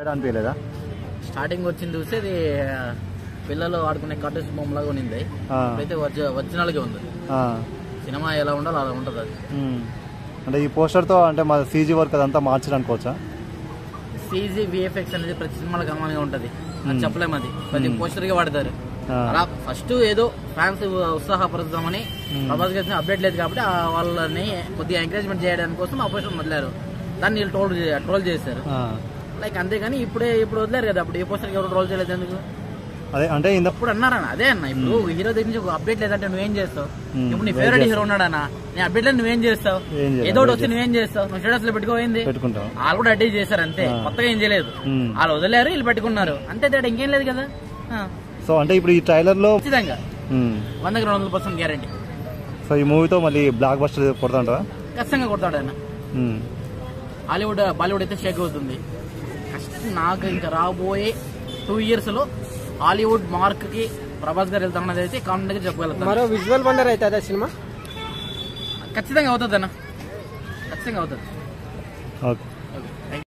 అనిపించలేదా స్టార్టింగ్ వచ్చింది చూస్తే ఇది ఆ, పిల్లలు ఆడుకునే కార్టూన్స్ బొమ్మలాగా ఉన్నింది ఆ, అయితే ఒరిజినల్ గా ఉంది ఆ, సినిమా ఎలా ఉండాలో అలా ఉంటుంది అది ఉమ్. అంటే ఈ పోస్టర్తో అంటే మా సీజీ వర్క్ అదంతా మార్చడానికోవచ్చా సీజీ విఎఫ్ఎక్స్ అనేది ప్రతి సినిమాలో కమాన్గా ఉంటది అది చెప్పలేము అది ప్రతి పోస్టర్ గా వాడతారు ఆ. అలా ఫస్ట్ ఏదో ఫ్యాన్స్ ఉత్సాహపరుద్దామని ప్రభాస్ గారి అప్డేట్ లేదు కాబట్టి ఆ వాళ్ళని కొద్దిగా ఎంకరేజ్మెంట్ చేయడానికి కోసం ఆ పోస్టర్ వదిలారు దాన్ని వీళ్ళు ట్రోల్ ట్రోల్ చేశారు ఆ. లైక్ అంతేగాని ఇప్పుడే ఇప్పుడు వదిలేరు కదా అప్పుడు ఏ పోస్టర్ ఎవరు ట్రోల్ చేయలేదు ఎందుకు అదే అంటే ఇంత ఇప్పుడు అన్నారన్న అదే అన్న ఇప్పుడు హీరో దగ్గర నుంచి ఒక అప్డేట్ లేదంటే నువ్వేం చేస్తావు Hmm. ఇప్పుడు నీ ఫేవరెట్ హీరో ఉన్నాడన్న నీ అప్డేట్ లేదు నువ్వేం చేస్తావు ఏం చేయను, ఏదో ఒకటి అదే వస్తే నువ్వేం చేస్తావు నువ్వు స్టేటస్ లో పెట్టుకోయింది పెట్టుకుంటాం వాళ్ళు కూడా అడ్డీ చేశారు అంతే కొత్తగా ఏం చేయలేదు ఉమ్. వాళ్ళు వదిలేరు వీళ్ళు పెట్టుకున్నారు అంతే తేడా ఇంకేం లేదు కదా ఆ, సో అంటే ఇప్పుడు ఈ ట్రైలర్లో ఖచ్చితంగా ఉమ్. వందకి రెండు వందల పర్సెంట్ గ్యారంటీ సో ఈ మూవీతో మళ్ళీ బ్లాక్ బస్టర్ కొడతాంటారా ఖచ్చితంగా కొడతాడు ఆయన ఉమ్. హాలీవుడ్ బాలీవుడ్ అయితే షేక్ అవుతుంది కష్టం నాకు ఇంకా రాబోయే టూ ఇయర్స్ లో హాలీవుడ్ మార్క్ కి ప్రభాస్ గారు వెళ్తామన్నది అయితే కాన్ఫిడెంట్ గా చెప్పగలుగుతాను మరో విజువల్ వండర్ అవుతుందా సినిమా ఖచ్చితంగా అవుతుంది అన్న ఖచ్చితంగా అవుతుంది ఓకే